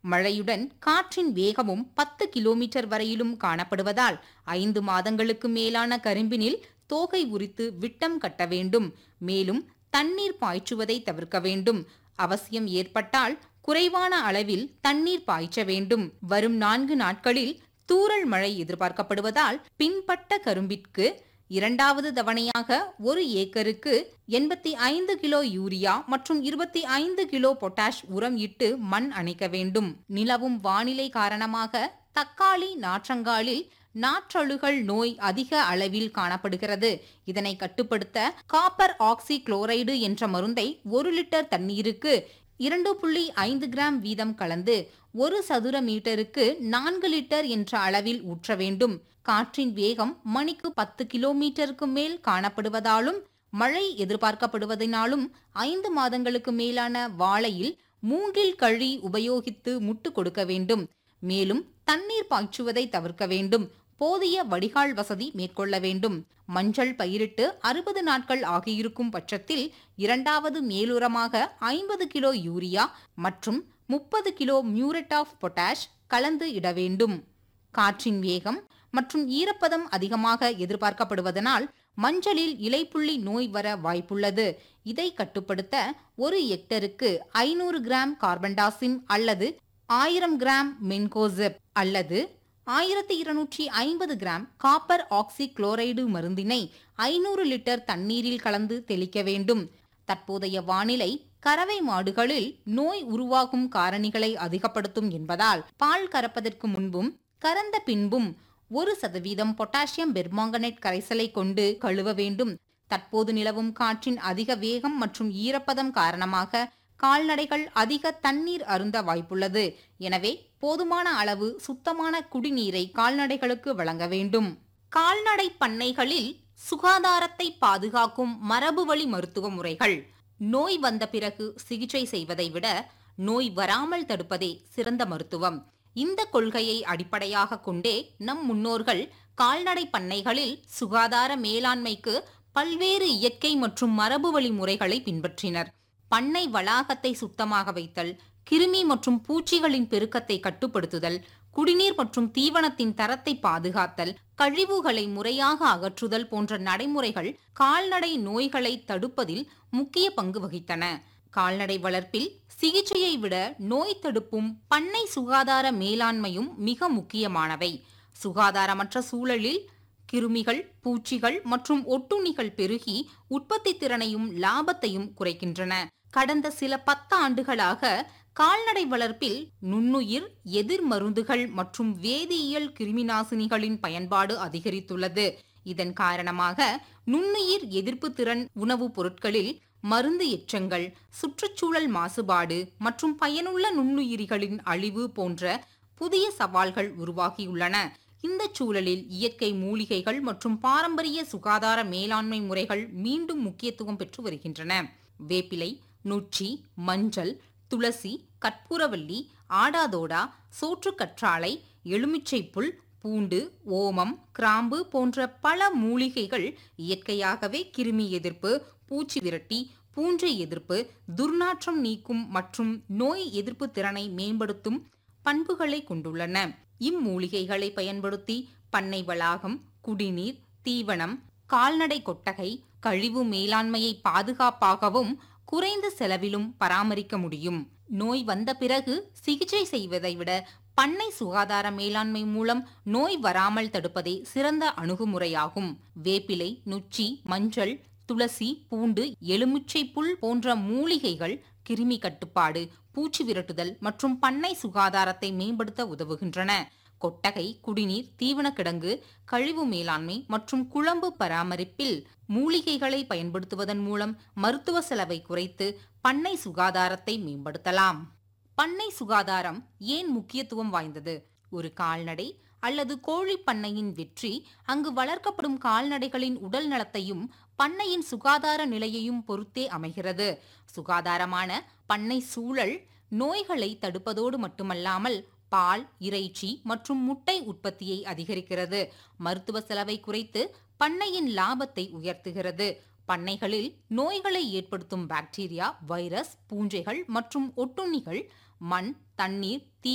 மழையுடன் காற்றின் வேகமும் பத்து கிலோமீட்டர் வரையிலும் காணப்படுவதால் ஐந்து மாதங்களுக்கு மேலான கரும்பினில் தோகை உரித்து விட்டம் கட்ட வேண்டும் மேலும் தண்ணீர் பாய்ச்சுவதை தவிர்க்க வேண்டும் அவசியம் ஏற்பட்டால் குறைவான அளவில் தண்ணீர் பாய்ச்ச வேண்டும் வரும் நான்கு நாட்களில் தூறல் மழை எதிர்பார்க்கப்படுவதால் பின்பட்ட கரும்பிற்கு இரண்டாவது தவணையாக ஒரு ஏக்கருக்கு எண்பத்தி ஐந்து கிலோ யூரியா மற்றும் இருபத்தி ஐந்து கிலோ பொட்டாஷ் உரம் இட்டு மண் அணைக்க வேண்டும் நிலவும் வானிலை காரணமாக தக்காளி நாற்றங்காலில் நாற்றழுகல் நோய் அதிக அளவில் காணப்படுகிறது இதனை கட்டுப்படுத்த காப்பர் ஆக்சி குளோரைடு என்ற மருந்தை ஒரு லிட்டர் தண்ணீருக்கு இரண்டு புள்ளி ஐந்து கிராம் வீதம் கலந்து ஒரு சதுர மீட்டருக்கு நான்கு லிட்டர் என்ற அளவில் ஊற்ற வேண்டும் காற்றின் வேகம் மணிக்கு பத்து கிலோமீட்டருக்கு மேல் காணப்படுவதாலும் மழை எதிர்பார்க்கப்படுவதனாலும் ஐந்து மாதங்களுக்கு மேலான வாழையில் மூங்கில் கழி உபயோகித்து முட்டு கொடுக்க வேண்டும் மேலும் தண்ணீர் பாய்ச்சுவதை தவிர்க்க வேண்டும் போதிய வடிகால் வசதி மேற்கொள்ள வேண்டும் மஞ்சள் பயிரிட்டு அறுபது நாட்கள் ஆகியிருக்கும் பட்சத்தில் இரண்டாவது மேலுரமாக ஐம்பது கிலோ யூரியா மற்றும் முப்பது கிலோ மியூரேட் ஆஃப் பொட்டாஷ் கலந்து இட வேண்டும் காற்றின் வேகம் மற்றும் ஈரப்பதம் அதிகமாக எதிர்பார்க்கப்படுவதனால் மஞ்சளில் இலைப்புள்ளி நோய் வர வாய்ப்புள்ளது இதை கட்டுப்படுத்த ஒரு ஹெக்டருக்கு ஐநூறு கிராம் கார்பன்டாசிம் அல்லது ஆயிரம் கிராம் மென்கோசெப் அல்லது ஆயிரத்தி இருநூற்றி ஐம்பது கிராம் காப்பர் ஆக்சி குளோரைடு மருந்தினை ஐநூறு லிட்டர் தண்ணீரில் கலந்து தெளிக்க வேண்டும் தற்போதைய வானிலை கறவை மாடுகளில் நோய் உருவாகும் காரணிகளை அதிகப்படுத்தும் என்பதால் பால் கறப்பதற்கு முன்பும் கறந்த பின்பும் ஒரு சதவீதம் பொட்டாசியம் பெர்மாங்கனேட் கரைசலை கொண்டு கழுவ வேண்டும் தற்போது நிலவும் காற்றின் அதிக வேகம் மற்றும் ஈரப்பதம் காரணமாக கால்நடைகள் அதிக தண்ணீர் அருந்த வாய்ப்புள்ளது எனவே போதுமான அளவு சுத்தமான குடிநீரை கால்நடைகளுக்கு வழங்க வேண்டும் கால்நடை பண்ணைகளில் சுகாதாரத்தை பாதுகாக்கும் மரபுவழி மருத்துவ முறைகள் நோய் வந்த பிறகு சிகிச்சை செய்வதை விட நோய் வராமல் தடுப்பதே சிறந்த மருத்துவம் இந்த கொள்கையை அடிப்படையாக கொண்டே நம் முன்னோர்கள் கால்நடை பண்ணைகளில் சுகாதார மேலாண்மைக்கு பல்வேறு இயற்கை மற்றும் மரபுவழி முறைகளை பின்பற்றினர் பண்ணை வளாகத்தை சுத்தமாக வைத்தல் கிருமி மற்றும் பூச்சிகளின் பெருக்கத்தை கட்டுப்படுத்துதல் குடிநீர் மற்றும் தீவனத்தின் தரத்தை பாதுகாத்தல் கழிவுகளை முறையாக அகற்றுதல் போன்ற நடைமுறைகள் கால்நடை நோய்களை தடுப்பதில் முக்கிய பங்கு வகித்தன கால்நடை வளர்ப்பில் சிகிச்சையை விட நோய் தடுப்பும் பண்ணை சுகாதார மேலாண்மையும் மிக முக்கியமானவை சுகாதாரமற்ற சூழலில் கிருமிகள் பூச்சிகள் மற்றும் ஒட்டுண்ணிகள் பெருகி உற்பத்தி திறனையும் லாபத்தையும் குறைக்கின்றன கடந்த சில பத்து ஆண்டுகளாக கால்நடை வளர்ப்பில் நுண்ணுயிர் எதிர் மருந்துகள் மற்றும் வேதியியல் கிருமிநாசினிகளின் பயன்பாடு அதிகரித்துள்ளது இதன் காரணமாக நுண்ணுயிர் எதிர்ப்பு திறன் உணவுப் பொருட்களில் மருந்து எச்சங்கள் சுற்றுச்சூழல் மாசுபாடு மற்றும் பயனுள்ள நுண்ணுயிரிகளின் அழிவு போன்ற புதிய சவால்கள் உருவாகியுள்ளன இந்த சூழலில் இயற்கை மூலிகைகள் மற்றும் பாரம்பரிய சுகாதார மேலாண்மை முறைகள் மீண்டும் முக்கியத்துவம் பெற்று வருகின்றன வேப்பிலை நொச்சி மஞ்சள் துளசி கற்பூரவல்லி ஆடாதோடா சோற்றுக்கற்றாழை எலுமிச்சை புல் பூண்டு ஓமம் கிராம்பு போன்ற பல மூலிகைகள் இயற்கையாகவே கிருமி எதிர்ப்பு பூச்சி விரட்டி பூஞ்சை எதிர்ப்பு துர்நாற்றம் நீக்கும் மற்றும் நோய் எதிர்ப்பு திறனை மேம்படுத்தும் பண்புகளை கொண்டுள்ளன இம்மூலிகைகளை பயன்படுத்தி பண்ணை வளாகம் குடிநீர் தீவனம் கால்நடை கொட்டகை கழிவு மேலாண்மையை பாதுகாப்பாகவும் குறைந்த செலவிலும் பராமரிக்க முடியும் நோய் வந்த பிறகு சிகிச்சை செய்வதை விட பண்ணை சுகாதார மேலாண்மை மூலம் நோய் வராமல் தடுப்பதே சிறந்த அணுகுமுறையாகும் வேப்பிலை நொச்சி மஞ்சள் துளசி பூண்டு எலுமிச்சை புல் போன்ற மூலிகைகள் கிருமி கட்டுப்பாடு பூச்சி விரட்டுதல் மற்றும் பண்ணை சுகாதாரத்தை மேம்படுத்த உதவுகின்றன கொட்டகை குடிநீர் தீவனக்கிடங்கு கழிவு மேலாண்மை மற்றும் குழம்பு பராமரிப்பில் மூலிகைகளை பயன்படுத்துவதன் மூலம் மருத்துவ செலவை குறைத்து பண்ணை சுகாதாரத்தை மேம்படுத்தலாம் பண்ணை சுகாதாரம் ஏன் முக்கியத்துவம் வாய்ந்தது ஒரு கால்நடை அல்லது கோழி பண்ணையின் வெற்றி அங்கு வளர்க்கப்படும் கால்நடைகளின் உடல் நலத்தையும் பண்ணையின் சுகாதார நிலையையும் பொறுத்தே அமைகிறது சுகாதாரமான பண்ணை சூழல் நோய்களை தடுப்பதோடு மட்டுமல்லாமல் பால் இறைச்சி மற்றும் முட்டை உற்பத்தியை அதிகரிக்கிறது மருத்துவ செலவை குறைத்து பண்ணையின் லாபத்தை உயர்த்துகிறது பண்ணைகளில் நோய்களை ஏற்படுத்தும் பாக்டீரியா வைரஸ் பூஞ்சைகள் மற்றும் ஒட்டுண்ணிகள் மண் தண்ணீர் தீ